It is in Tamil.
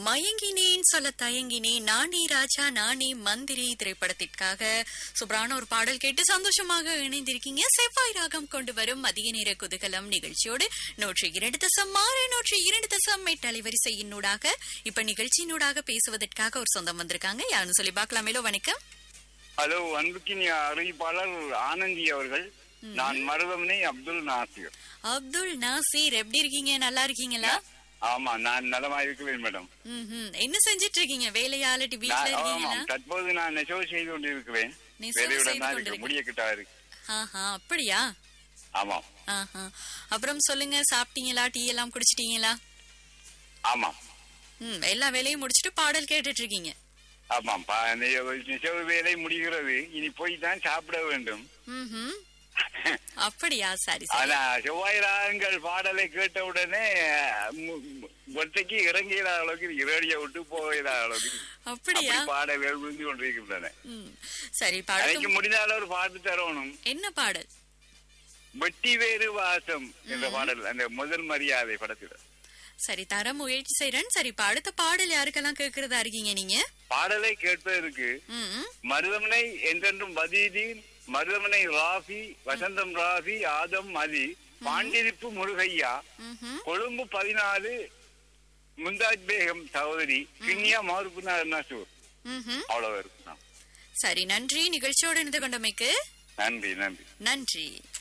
மயங்கினேன் சொல்ல தயங்கினேன் நானே ராஜா நானே மந்திரி திரைப்படத்திற்காக சூப்பரான ஒரு பாடல் கேட்டு சந்தோஷமாக இணைந்திருக்கீங்க செவ்வாய் ராகம் கொண்டு வரும் மதிய நேர குதூகலம் நிகழ்ச்சியோடு நூற்றி இரண்டு தசம் ஆறு நூற்றி இரண்டு தசம் எட்டு அலைவரிசையினூடாக இப்ப நிகழ்ச்சியினூடாக பேசுவதற்காக ஒரு சொந்தம் வந்திருக்காங்க யாருன்னு சொல்லி பார்க்கலாமேலோ வணக்கம் ஹலோ அன்புக்கினி அறிவிப்பாளர் ஆனந்தி அவர்கள் நான் மருதமனை அப்துல் நாசிர் அப்துல் நாசீர் எப்படி இருக்கீங்க நல்லா இருக்கீங்களா ஆமா நான் நலமா இருக்கிறேன் மேடம் ம்ஹும். என்ன செஞ்சிட்டு இருக்கீங்க வேலையாளட்டி வீட்டுல நான் இருக்கீங்களா ஆமாம் தற்போது நான் நெசவு செய்து கொண்டிருக்கிறேன் நெசவு வேலையுடன் செய்து தான் இருக்கு கொண்டிருக்க- முடிய கிட்டா இருக்கு ஆஹா அப்படியா ஆமாம் ஆஹா. அப்புறம் சொல்லுங்க சாப்பிட்டீங்களா டீ எல்லாம் குடிச்சிட்டீங்களா ஆமாம் ம் எல்லா வேலையும் முடிச்சிட்டு பாடல் கேட்டுட்டு இருக்கீங்க ஆமாம் பா- நெ- நெசவு வேலை முடிகிறது இனி போய் தான் சாப்பிட வேண்டும் ம்ஹும். அப்படியா சரி சரி ஆனா செவ்வாய் ராகங்கள் பாடலை கேட்ட உடனே மு- மு- ஒத்தைக்கு இறங்கிற அளவுக்கு ரேடியோ விட்டு போகிற அளவுக்கு அப்படியா அப்படி பாடல்கள் விழுந்து கொண்டிருக்கின்றன ம். சரி எனக்கு பாடல் முடிந்தால ஒரு பாட்டு தரணும் என்ன பாடல் வெட்டி வேறு வாசம் என்ற பாடல் அந்த முதல் மரியாதை படத்தில் சரி தர முயற்சி செய்யறேன் சரி இப்ப அடுத்த பாடல் யாருக்கெல்லாம் கேக்குறதா இருக்கீங்க நீங்க பாடலை கேட்பதற்கு ம் மருதமனை என்றென்றும் பதீதீன் மருதமனை ராஃபி வசந்தம் ராஃபி ஆதம் அலி பாண்டிருப்பு முருகையா ம்ஹும். கொழும்பு பதினாலு முந்தாஜ் பேகம் சகோதரி கிண்ணியா மாருப்புனா நசூர் ம்ஹும். அவ்வளவு இருக்கு சரி நன்றி நிகழ்ச்சியோடு இணைந்து கொண்டமைக்கு நன்றி நன்றி நன்றி